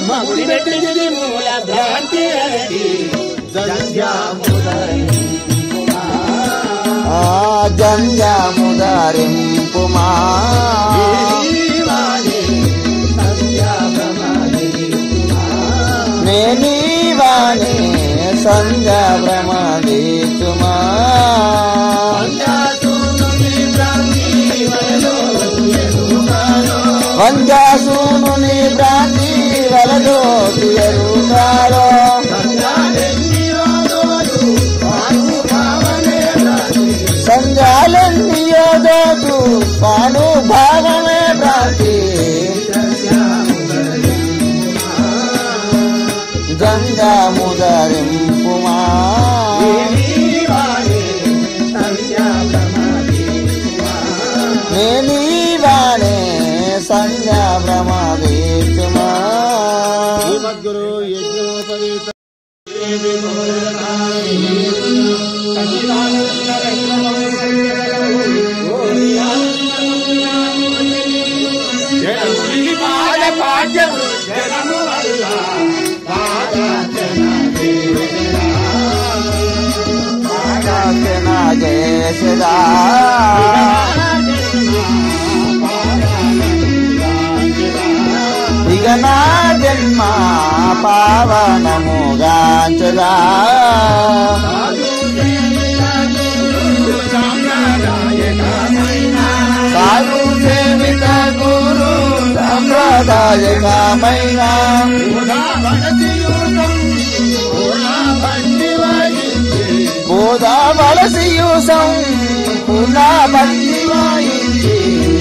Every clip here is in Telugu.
గుడి పెట్టింది మూల భ్రాంతి అనేది ఆ జంజముదరింపుమా నేనీవాణి సంధ్య భ్రమదీచుమా వంజాసూనుని భ్రాంతి వలదో ఎరుగారో సంజాలన్నీయోదోచు పానుభావమే భ్రాంతి జంజాముదరింపుమా నేనీవాణే సంధ్యా భ్రమదీచుమా సద్గురు యజ్ఞోపవీత నా జయసదా ఇక నా జన్మ పావనముగాంచదా సాగు సేవిత గురు సంప్రదాయకమైన బోధా వలసియూసం పునా బంది వాయించి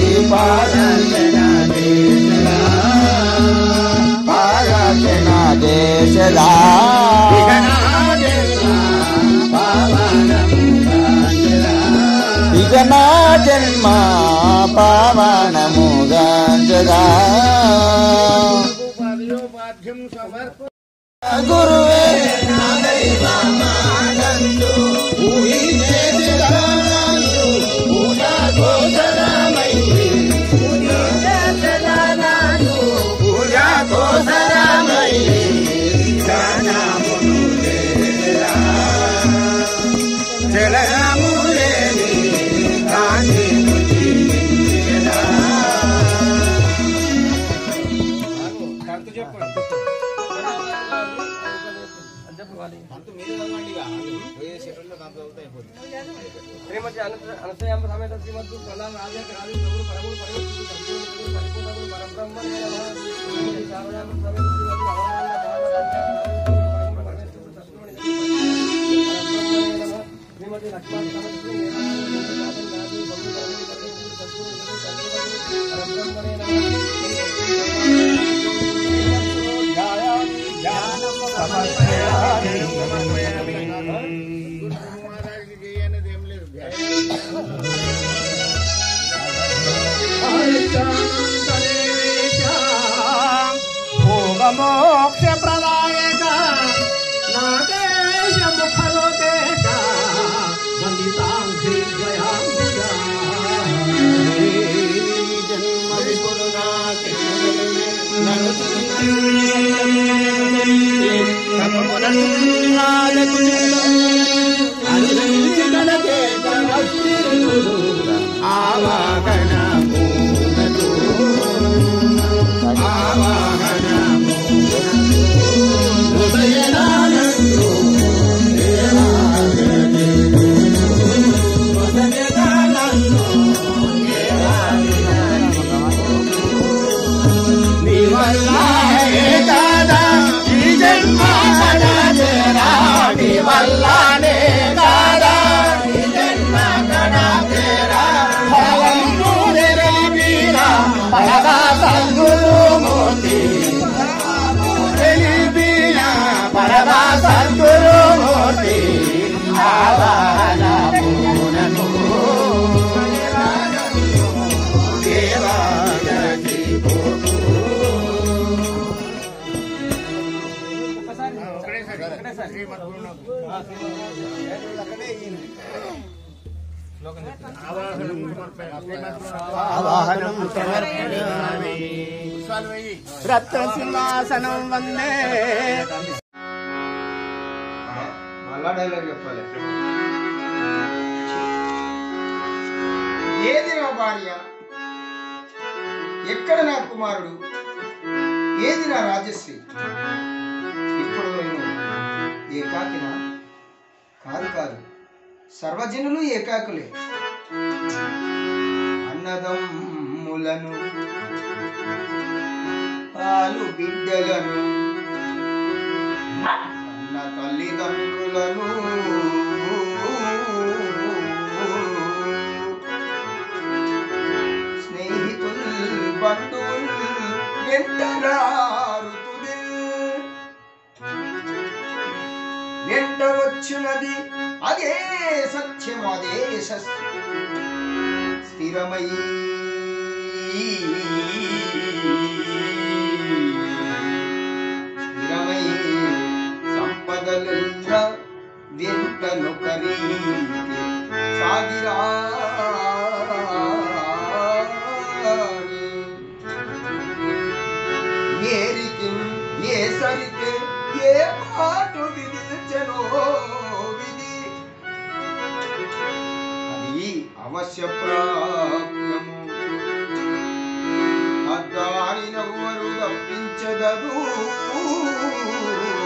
పారచన దేశదా ఇక నా జన్మ పావనముగాంచదా గురువే శ్రీమతి అనంత అనసూయామ సమేత శ్రీమద్దు ప్రహ్లాద రాజా రాజు ప్రభుడు పరముడు పరమశివుడు సంపూర్ణుడు పరిపూర్ణుడు పరబ్రహ్మణే నమః శ్రీమతి శారదామ సమేత శ్రీమతి అవమాన భావన పరమశివుడు సత్యమణి పరబ్రహ్మణే నమః శ్రీమతి లక్ష్మణ సమేత శ్రీ నీలకంఠ రాజు ప్రభుడు పరముడు పరమశివుడు సత్యమణి పరబ్రహ్మణే నమః భోగమోక్ష ప్రదాయక నాగేశ ముఖలోకేశ వందితాంఘ్రి ద్వయాంబుజా జన్మ విపులుగా ఆవాహన పరమా సద్గురు మూర్తి ఆవాహన పూనను దేవాగతి ఆవాహనం సమర్పయామి రత్నసింహాసనం వందే మళ్ళా డైలాగ్ చెప్పాలి ఏది నా భార్య ఎక్కడ నా కుమారుడు ఏది నా రాజశ్రీ ఇప్పుడు నేను ఏకాకినా కాదు కాదు సర్వజనులు ఏకాకులే అన్నదమ్ములను పాలు బిడ్డలను అన్న తల్లిదండ్రులను స్నేహితులు బంధువులు వెంటరారు వెంట వచ్చినది అదే సత్యం అదే సస్- స్థిరమై స్థిరమై సంపదలెల్ల వెంటను కరీకి సాగిరా ఏరికి ఏ సరికి ఏ పాటు విధించనో విధి అది అవశ్య ప్రాప్యము అద్దారినెవ్వరు తప్పించదదు